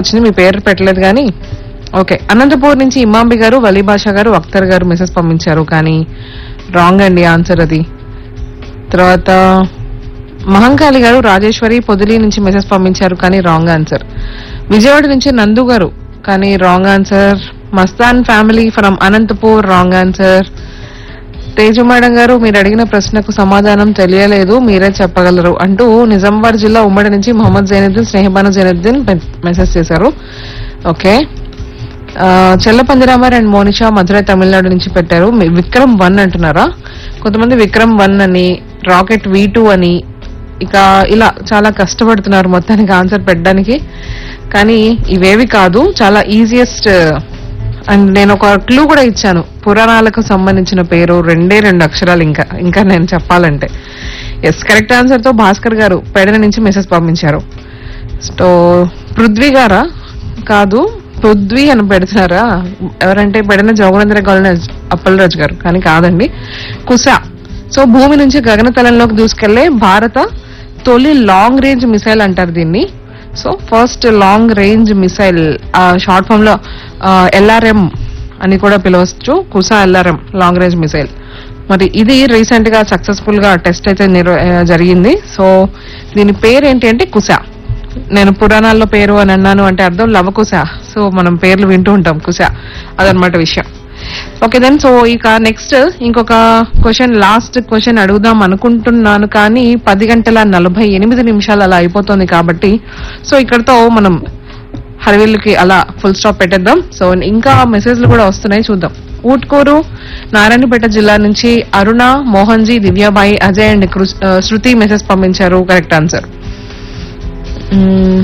అనిపించింది మీ పేరు పెట్టలేదు కానీ ఓకే అనంతపూర్ నుంచి ఇమాంబి గారు వలీ బాషా గారు అఖ్తర్ గారు మెసేజ్ పంపించారు కానీ రాంగ్ అండి ఆన్సర్ అది తర్వాత మహంకాళి గారు రాజేశ్వరి పొదిలి నుంచి మెసేజ్ పంపించారు కానీ రాంగ్ ఆన్సర్ విజయవాడ నుంచి నందు గారు కానీ wrong answer Mastan family from Anantapur wrong answer Teju madam గారు మీరు అడిగిన ప్రశ్నకు సమాధానం తెలియలేదు మీరే చెప్పగలరు అంటూ నిజామాబాద్ జిల్లా ఉమ్మడి నుంచి మొహమ్మద్ జైనుద్దీన్ స్నేహబాను జైనుద్దీన్ మెసేజ్ చేశారు ఓకే ఆ, చెల్లపందిరామర్ అండ్ మోనిషా మధురై తమిళనాడు నుంచి పెట్టారు మీ- విక్రమ్ వన్ అంటున్నారా కొంతమంది విక్రమ్ వన్ అని రాకెట్ వి టూ అని ఇక ఇలా చాలా కష్టపడుతున్నారు మొత్తానికి ఆన్సర్ పెట్టడానికి కానీ ఇవేవి కాదు చాలా ఈజియెస్ట్ అండ్ నేను ఒక క్లూ కూడా ఇచ్చాను పురాణాలకు సంబంధించిన పేరు రెండే రెండు అక్షరాలు ఇంకా ఇంకా నేను చెప్పాలంటే ఎస్ కరెక్ట్ ఆన్సర్ తో భాస్కర్ గారు పెడన నుంచి మెసేజ్ పంపించారు సో పృథ్వీ గారా కాదు పృథ్వీ అని పెడుతున్నారా ఎవరంటే పెడిన జోగనేంద్ర కాలనీ అప్పలరాజు గారు కానీ కాదండి కుస సో భూమి నుంచి గగనతలంలోకి దూసుకెళ్లే భారత తొలి లాంగ్ రేంజ్ మిసైల్ అంటారు దీన్ని so first long range missile short form లో ఎల్ఆర్ఎం అని కూడా పిలవచ్చు కుసా ఎల్ఆర్ఎం లాంగ్ రేంజ్ మిసైల్ మరి ఇది రీసెంట్ గా సక్సెస్ఫుల్ గా టెస్ట్ అయితే నిర్వ- ఆ, జరిగింది సో దీని పేరు ఏంటి అంటే కుసా నేను పురాణాల్లో పేరు అని అన్నాను అంటే అర్థం లవకుశ సో మనం పేర్లు వింటూ ఉంటాం కుశ అదనమాట విషయం ఓకే దెన్ సో ఇక నెక్స్ట్ ఇంకొక క్వశ్చన్ లాస్ట్ క్వశ్చన్ అడుగుదాం అనుకుంటున్నాను కానీ పది గంటల నలభై ఎనిమిది నిమిషాలు అలా అయిపోతుంది కాబట్టి సో ఇక్కడతో మనం హరివిల్లుకి అలా ఫుల్ స్టాప్ పెట్టేద్దాం సో ఇంకా మెసేజ్లు కూడా వస్తున్నాయి చూద్దాం ఊట్కూరు నారాయణపేట జిల్లా నుంచి అరుణ మోహన్ జీ దివ్యాబాయి అజయ్ అండ్ కృ- ఆ, శృతి మెసేజ్ పంపించారు కరెక్ట్ ఆన్సర్ మ్మ్.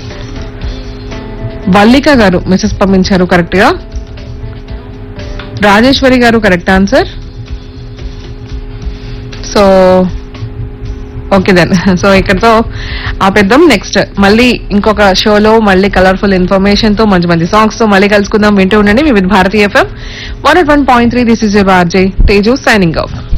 వల్లిక గారు మెసేజ్ పంపించారు కరెక్ట్ గా రాజేశ్వరి గారు correct answer so okay then so ఇక్కడతో ఆపేద్దాం నెక్స్ట్ మళ్ళీ ఇంకొక షోలో మళ్ళీ కలర్ఫుల్ ఇన్ఫర్మేషన్ తో మంచి మంచి సాంగ్స్ తో మళ్ళీ కలుసుకుందాం వింటూ ఉండండి వివిధ భారతీయ FM one one point three this is RJ Teju signing of